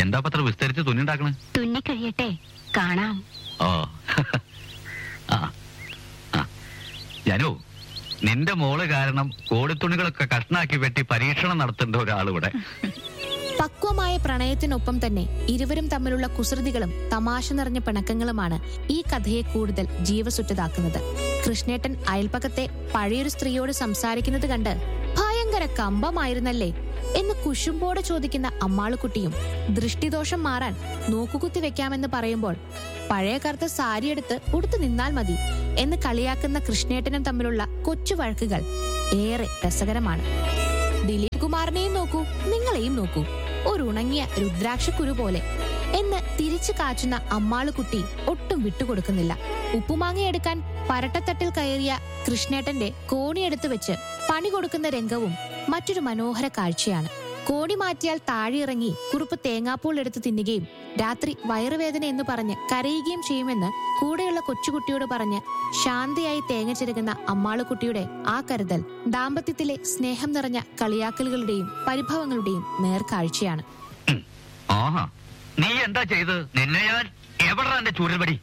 എന്താ പത്ര വിസ്തരിച്ച് തുന്നിണ്ടാക്കണ് തുന്നിക്കഴിയട്ടെ കാണാം ഓ ആ ആ. ജനു നിന്റെ മോള് കാരണം കോടിത്തുണികളൊക്കെ കഷ്ണാക്കി വെട്ടി പരീക്ഷണം നടത്തേണ്ട ഒരാളിവിടെ പക്വമായ പ്രണയത്തിനൊപ്പം തന്നെ ഇരുവരും തമ്മിലുള്ള കുസൃതികളും തമാശ നിറഞ്ഞ പിണക്കങ്ങളുമാണ് ഈ കഥയെ കൂടുതൽ ജീവസുറ്റതാക്കുന്നത് കൃഷ്ണേട്ടൻ അയൽപ്പക്കത്തെ പഴയൊരു സ്ത്രീയോട് സംസാരിക്കുന്നത് കണ്ട് ഭയങ്കര കമ്പമായിരുന്നല്ലേ എന്ന് കുശുമ്പോടെ ചോദിക്കുന്ന അമ്മാളുകുട്ടിയും ദൃഷ്ടിദോഷം മാറാൻ നോക്കുകുത്തി വെക്കാമെന്ന് പറയുമ്പോൾ പഴയ കറുത്ത സാരിയെടുത്ത് ഉടുത്തു നിന്നാൽ മതി എന്ന് കളിയാക്കുന്ന കൃഷ്ണേട്ടനും തമ്മിലുള്ള കൊച്ചു വഴക്കുകൾ ഏറെ രസകരമാണ് ദിലീപ് കുമാറിനെയും നോക്കൂ നിങ്ങളെയും നോക്കൂ ഒരു ഉണങ്ങിയ രുദ്രാക്ഷക്കുരു പോലെ എന്ന് തിരിച്ചു കാച്ചുന്ന അമ്മാളുകുട്ടി ഒട്ടും വിട്ടുകൊടുക്കുന്നില്ല ഉപ്പുമാങ്ങ എടുക്കാൻ പരട്ടത്തട്ടിൽ കയറിയ കൃഷ്ണേട്ടന്റെ കോണിയെടുത്ത് വെച്ച് പണി കൊടുക്കുന്ന രംഗവും മറ്റൊരു മനോഹര കാഴ്ചയാണ് കോണി മാറ്റിയാൽ താഴെയിറങ്ങി കുറുപ്പ് തേങ്ങാപ്പൂൾ എടുത്ത് തിന്നുകയും രാത്രി വയറുവേദന എന്ന് പറഞ്ഞ് കരയുകയും ചെയ്യുമെന്ന് കൂടെയുള്ള കൊച്ചുകുട്ടിയോട് പറഞ്ഞ് ശാന്തിയായി തേങ്ങ ചിരകുന്ന അമ്മാളുകുട്ടിയുടെ ആ കരുതൽ ദാമ്പത്യത്തിലെ സ്നേഹം നിറഞ്ഞ കളിയാക്കലുകളുടെയും പരിഭവങ്ങളുടെയും നേർക്കാഴ്ചയാണ് ഉം. ആഹാ നീ എന്താ ചെയ്ത് നിന്നെ ഞാൻ എവിടെ എന്റെ ചൂരൽപടി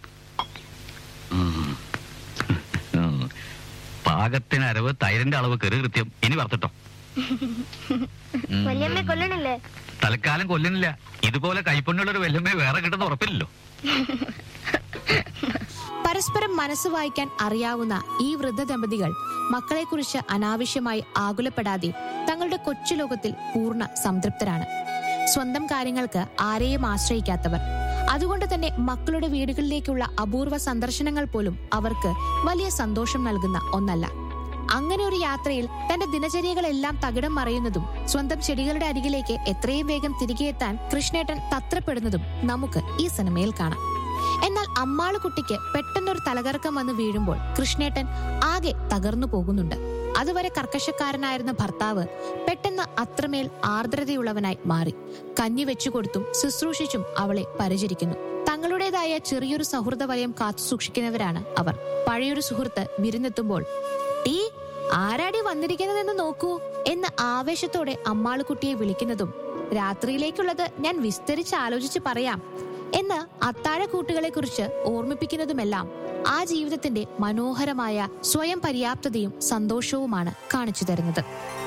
പാകത്തിന് അരവ് തൈരിന്റെ അളവ് കെറു കൃത്യം ഇനി വർത്തിട്ടോ ഉം. വല്യമ്മ കൊല്ലണില്ലേ തൽക്കാലം കൊല്ലുന്നില്ല ഇതുപോലെ കൈപ്പുണ്യുള്ള ഒരു വല്യമ്മയെ വേറെ കിട്ടുന്ന ഉറപ്പില്ലല്ലോ പരസ്പരം മനസ്സ് വായിക്കാൻ അറിയാവുന്ന ഈ വൃദ്ധ ദമ്പതികൾ മക്കളെക്കുറിച്ച് അനാവശ്യമായി ആകുലപ്പെടാതെ തങ്ങളുടെ കൊച്ചു ലോകത്തിൽ പൂർണ്ണ സംതൃപ്തരാണ് സ്വന്തം കാര്യങ്ങൾക്ക് ആരെയും ആശ്രയിക്കാത്തവർ അതുകൊണ്ട് തന്നെ മക്കളുടെ വീടുകളിലേക്കുള്ള അപൂർവ സന്ദർശനങ്ങൾ പോലും അവർക്ക് വലിയ സന്തോഷം നൽകുന്ന ഒന്നല്ല അങ്ങനെ ഒരു യാത്രയിൽ തന്റെ ദിനചര്യകളെല്ലാം തകിടം മറയുന്നതും സ്വന്തം ചെടികളുടെ അരികിലേക്ക് എത്രയും വേഗം തിരികെ എത്താൻ കൃഷ്ണേട്ടൻ തത്രപ്പെടുന്നതും നമുക്ക് ഈ സിനിമയിൽ കാണാം എന്നാൽ അമ്മാളുകുട്ടിക്ക് പെട്ടെന്നൊരു തലകറക്കം വന്ന് വീഴുമ്പോൾ കൃഷ്ണേട്ടൻ ആകെ തകർന്നു പോകുന്നുണ്ട് അതുവരെ കർക്കശക്കാരനായിരുന്ന ഭർത്താവ് പെട്ടെന്ന് അത്രമേൽ ആർദ്രതയുള്ളവനായി മാറി കഞ്ഞി വെച്ചുകൊടുത്തും ശുശ്രൂഷിച്ചും അവളെ പരിചരിക്കുന്നു തങ്ങളുടേതായ ചെറിയൊരു സൗഹൃദ വലയം കാത്തു സൂക്ഷിക്കുന്നവരാണ് അവർ പഴയൊരു സുഹൃത്ത് വിരുന്നെത്തുമ്പോൾ ടീ ആരാടി വന്നിരിക്കുന്നതെന്ന് നോക്കൂ എന്ന് ആവേശത്തോടെ അമ്മാളുകുട്ടിയെ വിളിക്കുന്നതും രാത്രിയിലേക്കുള്ളത് ഞാൻ വിസ്തരിച്ച് ആലോചിച്ച് പറയാം എന്ന് അത്താഴക്കൂട്ടുകളെ കുറിച്ച് ഓർമ്മിപ്പിക്കുന്നതുമെല്ലാം ആ ജീവിതത്തിന്റെ മനോഹരമായ സ്വയം പര്യാപ്തതയും സന്തോഷവുമാണ് കാണിച്ചു തരുന്നത്